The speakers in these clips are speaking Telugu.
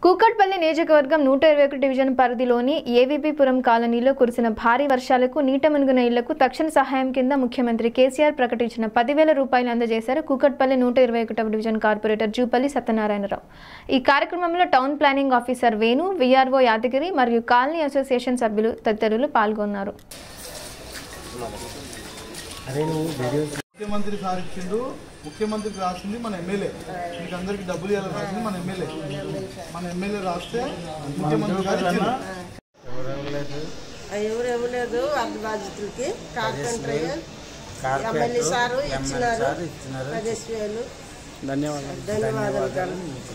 కూకట్పల్లి నియోజకవర్గం నూట ఇరవై ఒకటి డివిజన్ పరిధిలోని ఏవీపీపురం కాలనీలో కురిసిన భారీ వర్షాలకు నీట మునిగిన ఇళ్లకు తక్షణ సహాయం కింద ముఖ్యమంత్రి కేసీఆర్ ప్రకటించిన పదివేల రూపాయలు అందజేశారు కూకట్పల్లి నూట ఇరవై ఒకటవ డివిజన్ కార్పొరేటర్ జూపల్లి సత్యనారాయణరావు ఈ కార్యక్రమంలో town planning officer Venu VRO Yadagiri మరియు కాలనీ అసోసియేషన్ సభ్యులు తదితరులు పాల్గొన్నారు ముఖ్యమంత్రి సార్ ఇచ్చిండు ముఖ్యమంత్రికి రాసింది మన ఎమ్మెల్యే మీకు అందరికి డబ్బులు ఇవ్వాలి రాసింది మన ఎమ్మెల్యే మన ఎమ్మెల్యే రాస్తే ముఖ్యమంత్రి గారు ఇచ్చిండు ఎవరు ఇవ్వలేదు అర్ధ బాధితులకి కార్పెంటర్ ఎమ్మెల్యే సారు ఇచ్చినారు పదిహేను వేలు ధన్యవాదాలు ధన్యవాదాలు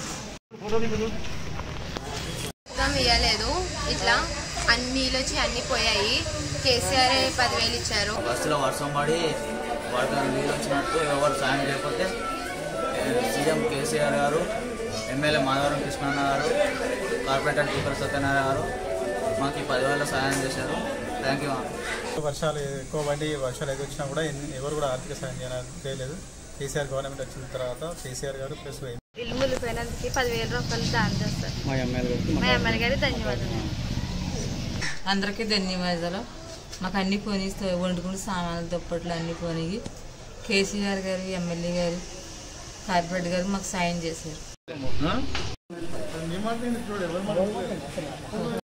మొత్తం ఇవ్వలేదు ఇట్లా అన్ని నీళ్ళు వచ్చి అన్ని పోయాయి కేసీఆర్ పదివేలు ఇచ్చారు బస్సులో వర్షం పడి వరద నీళ్ళు వచ్చినట్టు ఎవరు సాయం చేయకపోతే ఏ, సీఎం కేసీఆర్ గారు ఎమ్మెల్యే మాధవరం కృష్ణన్న గారు కార్పొరేటర్ టీపర్ సత్యనారాయణ గారు మాకు ఈ పదివేల సాయం చేశారు థ్యాంక్ యూ వర్షాలు ఎక్కువ పడి వర్షాలు ఎక్కువ వచ్చినా కూడా ఎన్ని- ఎవరు కూడా ఆర్థిక సాయం చేయాలి చేయలేదు కేసీఆర్ గవర్నమెంట్ వచ్చిన తర్వాత కేసీఆర్ గారు ప్లస్ ఇల్లు ములిపోయినందుకు పదివేల రూపాయలు దాని చేస్తారు మా ఎమ్మెల్యే గారి ధన్యవాదాలు అందరికీ ధన్యవాదాలు మాకు అన్ని పోనీ వండుకుని సామాన్లు దుప్పట్లు అన్ని పోనీ కేసీఆర్ గారు ఎమ్మెల్యే గారు కార్పొరేట్ గారు మాకు సాయం చేశారు ఏమంటే చూడు ఎవరు